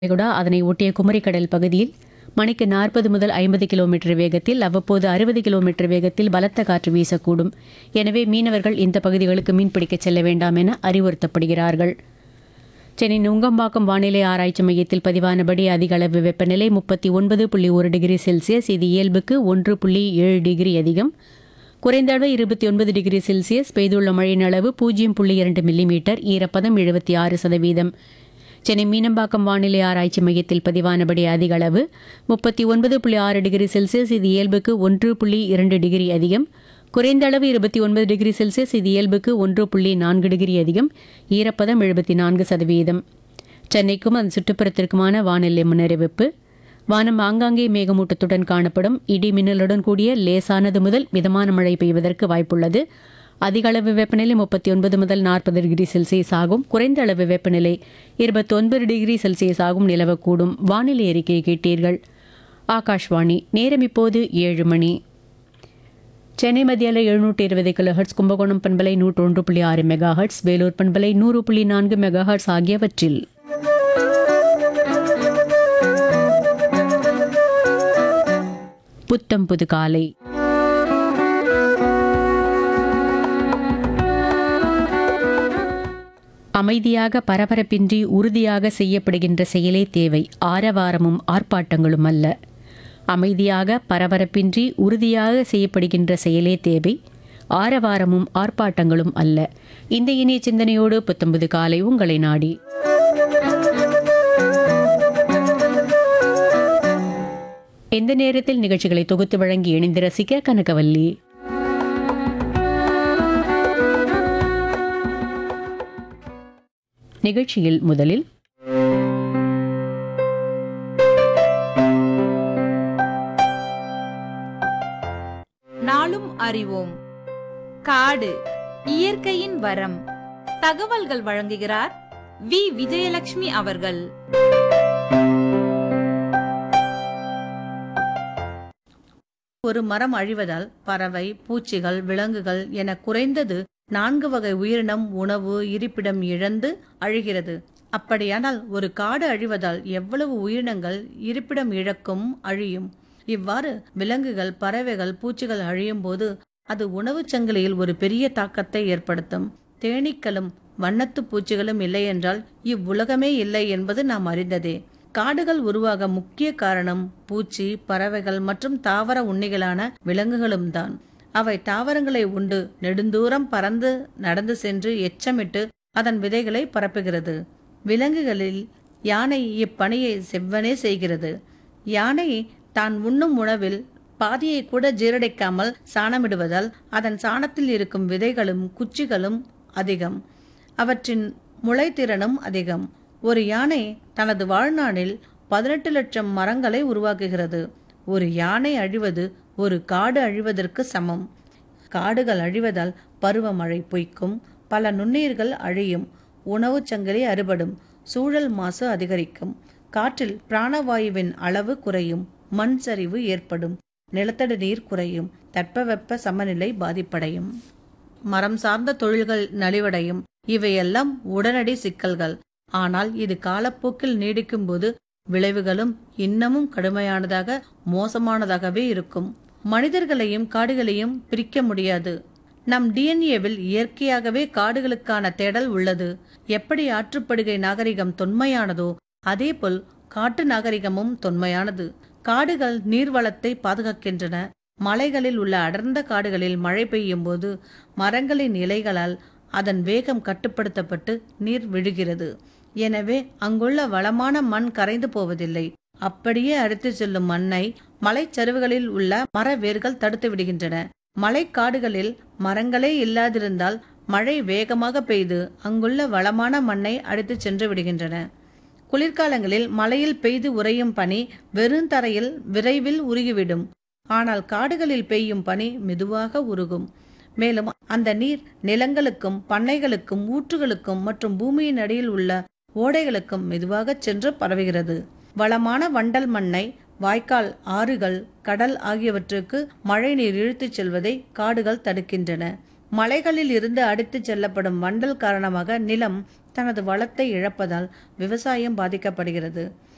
வளைகுடா அதனை ஒட்டிய குமரிக்கடல் பகுதியில் மணிக்கு நாற்பது முதல் ஐம்பது கிலோமீட்டர் வேகத்தில் அவ்வப்போது அறுபது கிலோமீட்டர் வேகத்தில் பலத்த காற்று வீசக்கூடும் எனவே மீனவர்கள் இந்த பகுதிகளுக்கு மீன்பிடிக்கச் செல்ல வேண்டாம் என அறிவுறுத்தப்படுகிறார்கள் சென்னை நுங்கம்பாக்கம் வானிலை ஆராய்ச்சி மையத்தில் பதிவானபடி அதிக அளவு வெப்பநிலை முப்பத்தி ஒன்பது புள்ளி ஒரு டிகிரி செல்சியஸ் இது இயல்புக்கு ஒன்று புள்ளி ஏழு டிகிரி அதிகம் குறைந்த அளவு இருபத்தி ஒன்பது டிகிரி செல்சியஸ் பெய்துள்ள மழையின் அளவு பூஜ்ஜியம் புள்ளி இரண்டு மில்லிமீட்டர் ஈரப்பதம் எழுபத்தி ஆறு சதவீதம் சென்னை மீனம்பாக்கம் வானிலை ஆராய்ச்சி மையத்தில் பதிவானபடி அதிக அளவு முப்பத்தி ஒன்பது புள்ளி ஆறு டிகிரி செல்சியஸ் இது இயல்புக்கு ஒன்று புள்ளி இரண்டு டிகிரி அதிகம் குறைந்த அளவு இருபத்தி ஒன்பது டிகிரி செல்சியஸ் இது இயல்புக்கு ஒன்று புள்ளி நான்கு டிகிரி அதிகம் ஈரப்பதம் எழுபத்தி நான்கு சதவீதம் சென்னைக்கும் அதன் சுற்றுப்புறத்திற்குமான வானிலை முன்னறிவிப்பு வானம் ஆங்காங்கே மேகமூட்டத்துடன் காணப்படும் இடி மின்னலுடன் கூடிய லேசானது முதல் மிதமான மழை பெய்வதற்கு வாய்ப்புள்ளது அதிக அளவு வெப்பநிலை முப்பத்தி ஒன்பது முதல் நாற்பது டிகிரி செல்சியஸ் ஆகும் குறைந்த அளவு வெப்பநிலை இருபத்தொன்பது டிகிரி செல்சியஸ் ஆகும் நிலவக்கூடும் வானிலை அறிக்கையை கேட்டீர்கள் ஆகாஷ்வாணி நேரம் இப்போது ஏழு மணி சென்னை மத்தியால எழுநூற்றி இருபது கிலோ ஹெர்ட்ஸ் கும்பகோணம் பண்பலை நூற்றொன்று புள்ளி ஆறு மெகா ஹெர்ட்ஸ் வேலூர் பண்பலை நூறு புள்ளி நான்கு மெகா ஹெர்ட்ஸ் ஆகியவற்றில் புத்தம் புது காலை அமைதியாக பரபரப்பின்றி உறுதியாக செய்யப்படுகின்ற செயலே தேவை ஆரவாரமும் ஆர்ப்பாட்டங்களும் அல்ல அமைதியாக பரபரப்பின்றி உறுதியாக செய்யப்படுகின்ற செயலே தேவை ஆரவாரமும் ஆர்ப்பாட்டங்களும் அல்ல இந்த இனிய சிந்தனையோடு புத்தம்பது காலை உங்களை நாடி எந்த நேரத்தில் நிகழ்ச்சிகளை தொகுத்து வழங்கி இணைந்து ரசிக்க கனகவல்லி நிகழ்ச்சியில் முதலில் நாளும் அறிவோம் காடு இயற்கையின் வரம் தகவல்கள் வழங்குகிறார் வி விஜயலட்சுமி அவர்கள் ஒரு மரம் அழிவதால் பறவை பூச்சிகள் விலங்குகள் என குறைந்தது நான்கு வகை உயிரினம் உணவு இருப்பிடம் இழந்து அழிகிறது அப்படியானால் ஒரு காடு அழிவதால் எவ்வளவு உயிரினங்கள் இருப்பிடம் இழக்கும் அழியும் இவ்வாறு விலங்குகள் பறவைகள் பூச்சிகள் அழியும் போது அது உணவுச் சங்கிலியில் ஒரு பெரிய தாக்கத்தை ஏற்படுத்தும் தேனீக்களும் வண்ணத்து பூச்சிகளும் இல்லை என்றால் இவ்வுலகமே இல்லை என்பது நாம் அறிந்ததே காடுகள் உருவாக முக்கிய காரணம் பூச்சி பறவைகள் மற்றும் தாவர உண்ணிகளான விலங்குகளும் தான் அவை தாவரங்களை உண்டு நெடுந்தூரம் பறந்து நடந்து சென்று எச்சமிட்டு அதன் விதைகளை பரப்புகிறது விலங்குகளில் யானை இப்பணியை செவ்வனே செய்கிறது யானை தான் உண்ணும் உணவில் பாதியை கூட ஜீரடிக்காமல் சாணமிடுவதால் அதன் சாணத்தில் இருக்கும் விதைகளும் குச்சிகளும் அதிகம் அவற்றின் முளைத்திறனும் அதிகம் ஒரு யானை தனது வாழ்நாளில் பதினெட்டு லட்சம் மரங்களை உருவாக்குகிறது ஒரு யானை அழிவது ஒரு காடு அழிவதற்கு சமம் காடுகள் அழிவதால் பருவமழை பொய்க்கும் பல நுண்ணுயிர்கள் அழியும் உணவுச் சங்கிலி அறுபடும் சூழல் மாசு அதிகரிக்கும் காற்றில் பிராணவாயுவின் அளவு குறையும் மண் சரிவு ஏற்படும் நிலத்தடி நீர் குறையும் தட்பவெப்ப சமநிலை பாதிப்படையும் மரம் சார்ந்த தொழில்கள் நலிவடையும் இவையெல்லாம் உடனடி சிக்கல்கள் ஆனால் இது காலப்போக்கில் நீடிக்கும்போது விளைவுகளும் இன்னமும் கடுமையானதாக மோசமானதாகவே இருக்கும் மனிதர்களையும் காடுகளையும் பிரிக்க முடியாது நம் டிஎன்ஏவில் இயற்கையாகவே காடுகளுக்கான தேடல் உள்ளது எப்படி ஆற்றுப்படுகை நாகரிகம் தொன்மையானதோ அதேபோல் காட்டு நாகரிகமும் தொன்மையானது காடுகள் நீர்வளத்தை பாதுகாக்கின்றன மலைகளில் உள்ள அடர்ந்த காடுகளில் மழை பெய்யும் போது மரங்களின் இலைகளால் அதன் வேகம் கட்டுப்படுத்தப்பட்டு நீர் விழுகிறது எனவே அங்குள்ள வளமான மண் கரைந்து போவதில்லை அப்படியே அடித்து செல்லும் மண்ணை மலைச்சரிவுகளில் உள்ள மர வேர்கள் தடுத்து விடுகின்றன மலைக்காடுகளில் மரங்களே இல்லாதிருந்தால் மழை வேகமாக பெய்து அங்குள்ள வளமான மண்ணை அடித்து சென்று விடுகின்றன குளிர்காலங்களில் மலையில் பெய்து உறையும் பனி வெறுந்தரையில் விரைவில் உருகிவிடும் ஆனால் காடுகளில் பெய்யும் பனி மெதுவாக உருகும் மேலும் அந்த நீர் நிலங்களுக்கும் பண்ணைகளுக்கும் ஊற்றுகளுக்கும் மற்றும் பூமியின் அடியில் உள்ள ஓடைகளுக்கும் மெதுவாக சென்று பரவுகிறது வளமான வண்டல் மண்ணை வாய்க்கால் ஆறுகள் கடல் ஆகியவற்றுக்கு மழை நீர் இழுத்துச் செல்வதை காடுகள் தடுக்கின்றன மலைகளில் இருந்து அடித்துச் செல்லப்படும் வண்டல் காரணமாக நிலம் தனது வளத்தை இழப்பதால் விவசாயம் பாதிக்கப்படுகிறது